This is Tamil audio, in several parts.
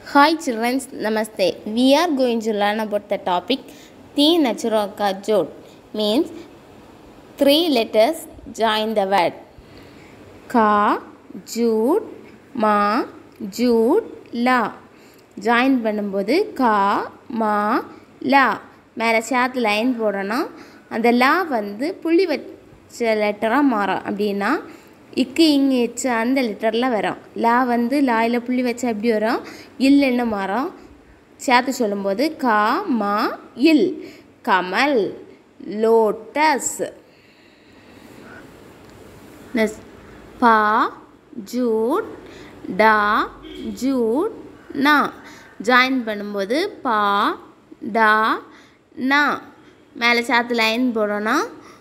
Hi children, namaste. We are going to learn about the topic the natural jode means three letters join the word ka, jud, ma, jud, la. Join பண்ணும்போது கா மா லா மேலே சேர்த்து லைன் போடணும் அந்த லா வந்து புள்ளி வச்ச லெட்டராக மாறும் அப்படின்னா இக்கு இங்கு வச்ச அந்த லெட்டரில் வரும் லா வந்து லாயில் புள்ளி வச்சா எப்படி வரும் இல்லைன்னு மாறும் சேர்த்து சொல்லும்போது கா மா இல் கமல் லோட்டஸ் நெக்ஸ்ட் பா ஜூட் டா ஜூட் நா ஜாயின் பண்ணும்போது பா டா நா மேலே சேர்த்து லைன் போடணும்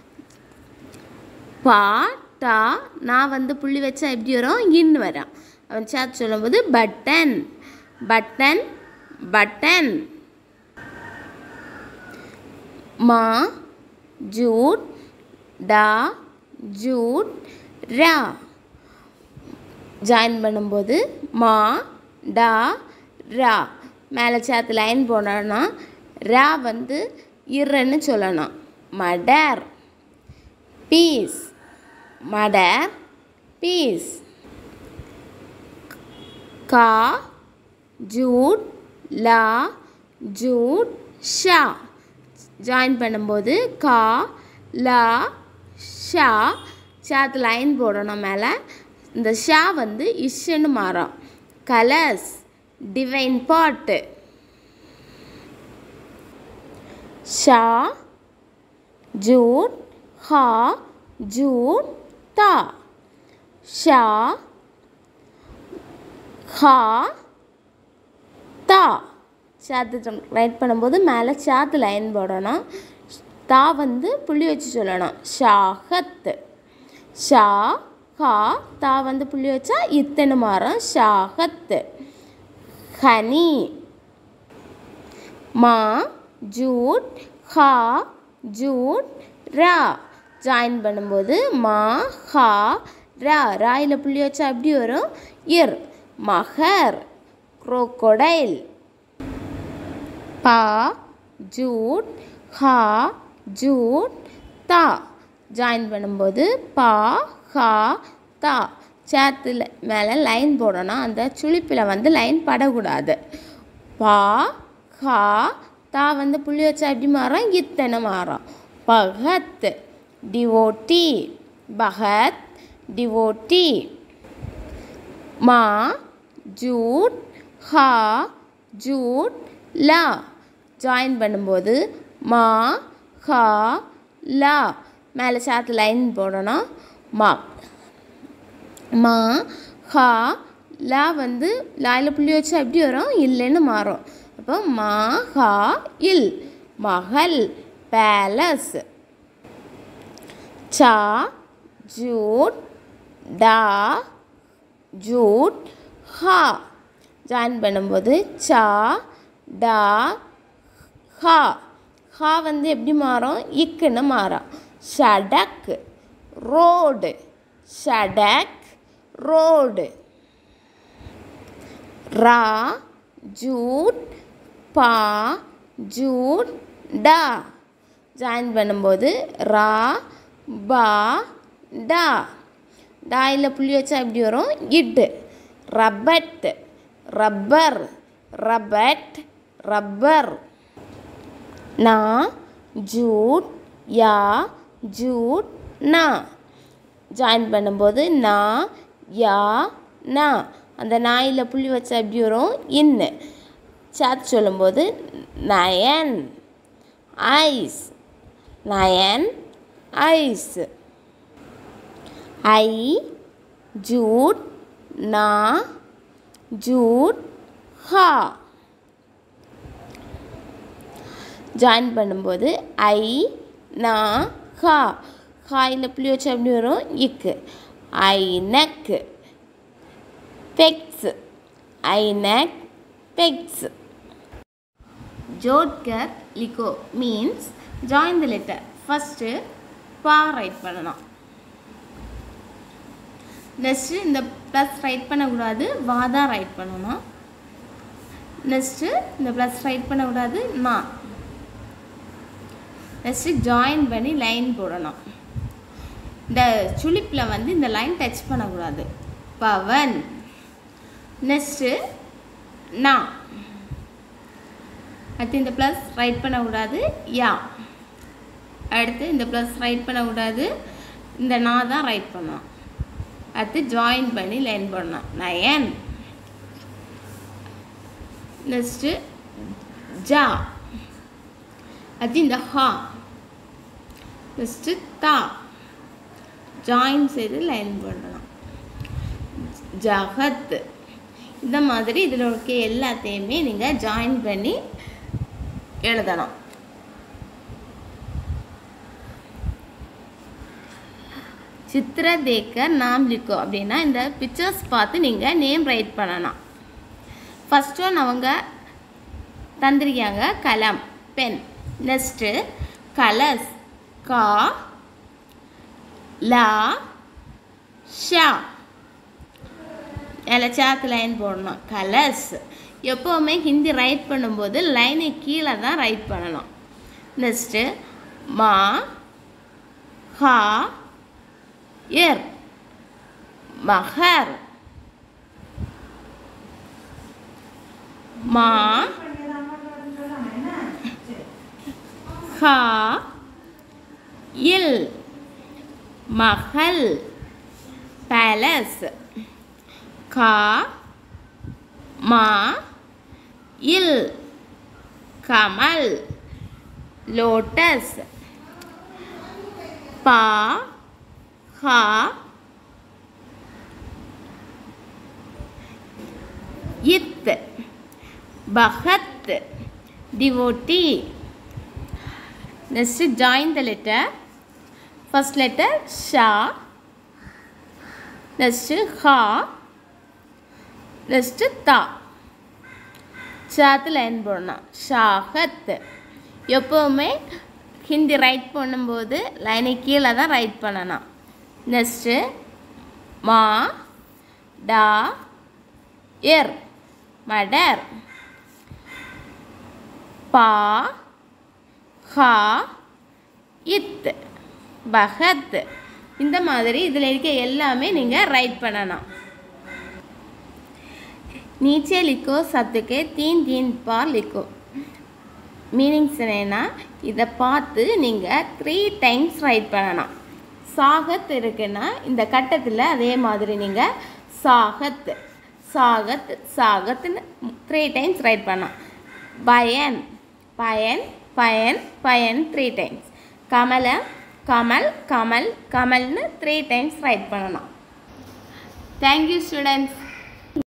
பா டா நான் வந்து புள்ளி வச்சா எப்படி வரும் இன்னு வரும் அவன் சேர்த்து சொல்லும்போது பட்டன் பட்டன் பட்டன் மா ஜூட் டா ஜூட் ரா ஜாயின் பண்ணும்போது மா டா ரா மேலே சேர்த்து லைன் போனோன்னா ரா வந்து இருன்னு சொல்லணும் மடர் பீஸ் மடர் பீஸ் கா ஜூட் லா ஜூட் ஷா ஜாயின் பண்ணும்போது கா லா ஷா சேர்த்து லைன் போடணும் மேலே இந்த ஷா வந்து இஷ்ன்னு மாறும் கலர்ஸ் டிவைன் பாட்டு ஷா ஜூட் ஹா ஜூட் தா ஷா ஹா தா சேர்த்து ரைட் பண்ணும்போது மேலே சேர்த்து லைன் போடணும் தா வந்து புள்ளி வச்சு சொல்லணும் ஷாஹத் ஷா ஹா தா வந்து புள்ளி வச்சா இத்தனை மாறும் ஷாஹத் ஹனி மா ஜூட் ஹா ஜூட் ரா ஜாயின் பண்ணும்போது மா ஹா ரா ராயில் புள்ளி வச்சா எப்படி வரும் இர் மகர் crocodile பா ஜூட் ஹா ஜூட் தா ஜாயின் பண்ணும்போது பா ஹா தா சேத்துல மேலே லைன் போடணும் அந்த சுழிப்பில் வந்து லைன் படக்கூடாது பா ஹா தா வந்து புள்ளி வச்சா எப்படி மாறும் இத்தனை மாறும் பகத் டிவோட்டி பகத் டிவோட்டி மா ஜூட் ஹா ஜூட் லா ஜாயின் பண்ணும்போது மா ஹா லா மேலே சேர்த்து லைன் போடணும் மா மா ஹா லா வந்து லாயில் புள்ளி வச்சா எப்படி வரும் இல்லைன்னு மாறும் அப்போ மா ஹா இல் மகள் பேலஸ் சா ஜூட் டா ஜூட் ஹா ஜாயின் பண்ணும்போது சா டா ஹா ஹா வந்து எப்படி மாறும் இக்குன்னு மாறும் ஷடக் ரோடு ஷடக் ரோடு ரா ஜூட் பா ஜூட் டா ஜாயின் பண்ணும்போது ரா பா டா டாயில் புள்ளி வச்சா எப்படி வரும் இட்டு ரப்பட் ரப்பர் ரப்பட் ரப்பர் நா ஜூட் யா ஜூட் நா ஜாயின் பண்ணும்போது நா யா நா அந்த நாயில் புள்ளி வச்சா எப்படி வரும் இன்னு சேர்த்து சொல்லும்போது நயன் ஐஸ் நயன் ஐஸ் ஐ ஜூட் நா ஜூட் ஹா ஜாயின் பண்ணும்போது ஐ நா ஹா ஹாயில் புள்ளி வச்சா எப்படி வரும் இக்கு ஐ நெக் பெக்ஸ் ஐ நெக் பெக்ஸ் ஜோட்கர் லிகோ means join the letter first பா ரைட் பண்ணணும் நெக்ஸ்ட்டு இந்த ப்ளஸ் ரைட் பண்ணக்கூடாது வா தான் ரைட் பண்ணணும் நெக்ஸ்ட்டு இந்த ப்ளஸ் ரைட் பண்ணக்கூடாது நான் நெக்ஸ்ட்டு ஜாயின் பண்ணி லைன் போடணும் இந்த சுளிப்பில் வந்து இந்த லைன் டச் பண்ணக்கூடாது பவன் நெக்ஸ்ட்டு நான் அடுத்து இந்த ப்ளஸ் ரைட் பண்ணக்கூடாது யா அடுத்து இந்த ப்ளஸ் ரைட் பண்ணக்கூடாது இந்த நான் தான் ரைட் பண்ணணும் அடுத்து ஜாயின் பண்ணி லைன் பண்ணணும் நயன் நெக்ஸ்ட்டு ஜா அடுத்து இந்த ஹா நெக்ஸ்ட்டு தா ஜாயின் செய்து லைன் பண்ணலாம் ஜகத் இந்த மாதிரி இதில் இருக்க எல்லாத்தையுமே நீங்கள் ஜாயின் பண்ணி எழுதணும் சித்திர தேக்கர் நாம் லிக்கோ அப்படின்னா இந்த பிக்சர்ஸ் பார்த்து நீங்கள் நேம் ரைட் பண்ணலாம் ஃபஸ்ட் ஒன் அவங்க தந்திருக்காங்க கலம் பென் நெக்ஸ்ட்டு கலர்ஸ் கா லா ஷா அதில் சாத்து லைன் போடணும் கலர்ஸ் எப்போவுமே ஹிந்தி ரைட் பண்ணும்போது லைனை கீழே தான் ரைட் பண்ணணும் நெக்ஸ்ட்டு மா ஹா எர் மஹர் மா ஹா இல் மஹல் பேலஸ் கா மா இல் கமல் லோட்டஸ் பா ஹா இத் பகத் devotee next join the letter first letter ஷா நெக்ஸ்ட்டு ஹா நெக்ஸ்ட்டு தா சாத்து லைன் போடணும் ஷாகத் எப்போவுமே ஹிந்தி ரைட் பண்ணும்போது லைனை கீழே தான் ரைட் பண்ணணும் நெக்ஸ்ட்டு மா டா எர் மடர் பா ஹா இத் பகத் இந்த மாதிரி இதில் இருக்க எல்லாமே நீங்கள் ரைட் பண்ணணும் नीचे लिखो शब्द के तीन तीन बार लिखो மீனிங்ஸ் என்னன்னா இதை பார்த்து நீங்கள் த்ரீ டைம்ஸ் ரைட் பண்ணலாம் சாகத் இருக்குன்னா இந்த கட்டத்தில் அதே மாதிரி நீங்கள் சாகத் சாகத் சாகத்னு த்ரீ டைம்ஸ் ரைட் பண்ணலாம் பயன் பயன் பயன் பயன் த்ரீ டைம்ஸ் கமலம் கமல் கமல் கமல்னு த்ரீ டைம்ஸ் ரைட் பண்ணலாம் தேங்க்யூ ஸ்டூடெண்ட்ஸ்